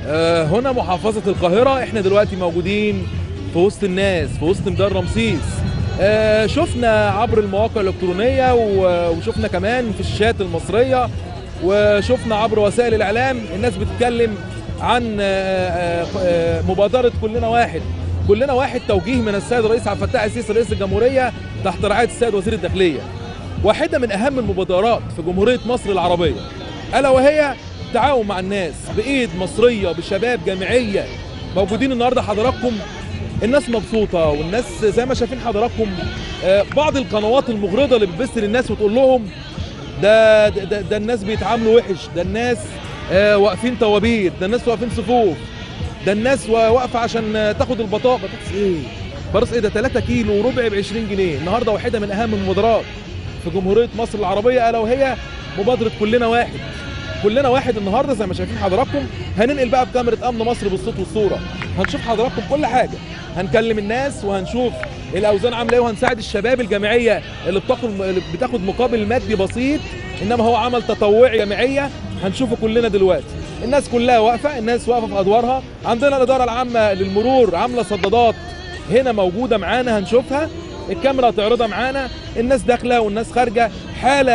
آه، هنا محافظة القاهرة احنا دلوقتي موجودين في وسط الناس في وسط ميدان رمسيس آه، شفنا عبر المواقع الإلكترونية و- وشفنا كمان في الشاشات المصرية وشفنا عبر وسائل الإعلام الناس بتتكلم عن آه، آه، آه، مبادرة كلنا واحد كلنا واحد توجيه من السيد الرئيس عبد الفتاح السيسي رئيس الجمهورية تحت رعاية السيد وزير الداخلية واحدة من أهم المبادرات في جمهورية مصر العربية ألا وهي التعاون مع الناس بإيد مصرية بشباب جامعية موجودين النهاردة حضراتكم الناس مبسوطة والناس زي ما شايفين حضراتكم آه، بعض القنوات المغرضة اللي بتبث للناس وتقول لهم ده ده, ده, ده الناس بيتعاملوا وحش ده الناس آه، واقفين طوابير ده الناس واقفين صفوف ده الناس وا- واقفة عشان آه، تاخد البطاقة بطاطس ايه بطاطس ايه ده 3 كيلو وربع ب 20 جنيه النهارده واحدة من أهم المبادرات في جمهورية مصر العربية ألا وهي مبادرة كلنا واحد كلنا واحد النهارده زي ما شايفين حضراتكم هننقل بقى بكاميرا امن مصر بالصوت والصوره هنشوف حضراتكم كل حاجه هنكلم الناس وهنشوف الاوزان عامله ايه وهنساعد الشباب الجامعيه اللي بتاخد اللي بتاخد مقابل مادي بسيط انما هو عمل تطوعي جامعيه هنشوفه كلنا دلوقتي الناس كلها واقفه الناس واقفه في ادوارها عندنا الاداره العامه للمرور عامله صدادات هنا موجوده معانا هنشوفها الكاميرا هتعرضها معانا الناس داخله والناس خارجه حاله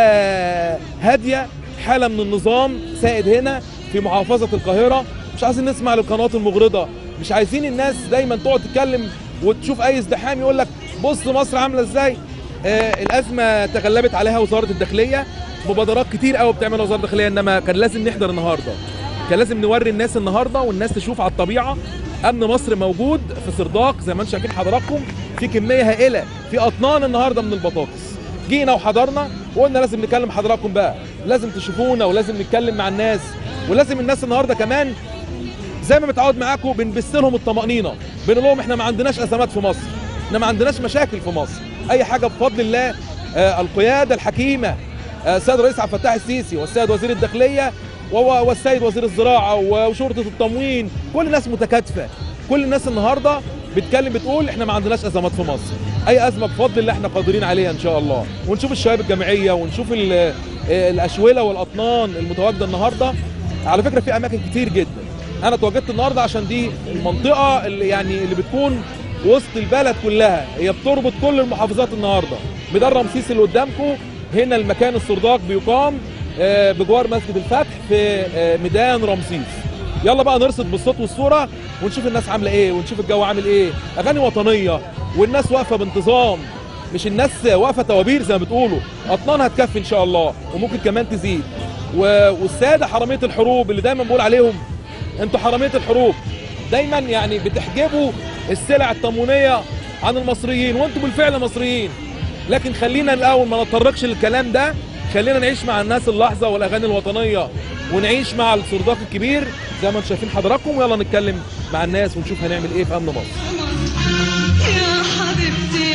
هاديه حاله من النظام سائد هنا في محافظه القاهره مش عايزين نسمع للقنوات المغرضه مش عايزين الناس دايما تقعد تتكلم وتشوف اي ازدحام يقول لك بص مصر عامله ازاي آه الازمه تغلبت عليها وزاره الداخليه مبادرات كتير قوي بتعملها وزاره الداخليه انما كان لازم نحضر النهارده كان لازم نوري الناس النهارده والناس تشوف على الطبيعه امن مصر موجود في سرداق زي ما انتم شايفين حضراتكم في كميه هائله في اطنان النهارده من البطاطس جينا وحضرنا وقلنا لازم نكلم حضراتكم بقى لازم تشوفونا ولازم نتكلم مع الناس ولازم الناس النهارده كمان زي ما متعود معاكم بنبث لهم الطمانينه بنقول لهم احنا ما عندناش ازمات في مصر احنا ما عندناش مشاكل في مصر اي حاجه بفضل الله آه القياده الحكيمه آه السيد الرئيس عبد الفتاح السيسي والسيد وزير الداخليه وهو- والسيد وزير الزراعه وشرطه التموين كل الناس متكاتفه كل الناس النهارده بتكلم بتقول احنا ما عندناش ازمات في مصر اي ازمه بفضل الله احنا قادرين عليها ان شاء الله ونشوف الشباب الجامعيه ونشوف ال- آه، الاشوله والاطنان المتواجده النهارده على فكره في اماكن كتير جدا انا اتواجدت النهارده عشان دي المنطقه اللي يعني اللي بتكون وسط البلد كلها هي بتربط كل المحافظات النهارده ميدان رمسيس اللي قدامكم هنا المكان السرداق بيقام آه، بجوار مسجد الفتح في آه، ميدان رمسيس يلا بقى نرصد بالصوت والصوره ونشوف الناس عامله ايه ونشوف الجو عامل ايه اغاني وطنيه والناس واقفه بانتظام مش الناس واقفه توابير زي ما بتقولوا اطنان هتكفي ان شاء الله وممكن كمان تزيد و- والساده حراميه الحروب اللي دايما بقول عليهم انتوا حراميه الحروب دايما يعني بتحجبوا السلع التموينيه عن المصريين وانتوا بالفعل مصريين لكن خلينا الاول ما نتطرقش للكلام ده خلينا نعيش مع الناس اللحظه والاغاني الوطنيه ونعيش مع السرداق الكبير زي ما انتم شايفين حضراتكم ويلا نتكلم مع الناس ونشوف هنعمل ايه في امن مصر يا حبيبتي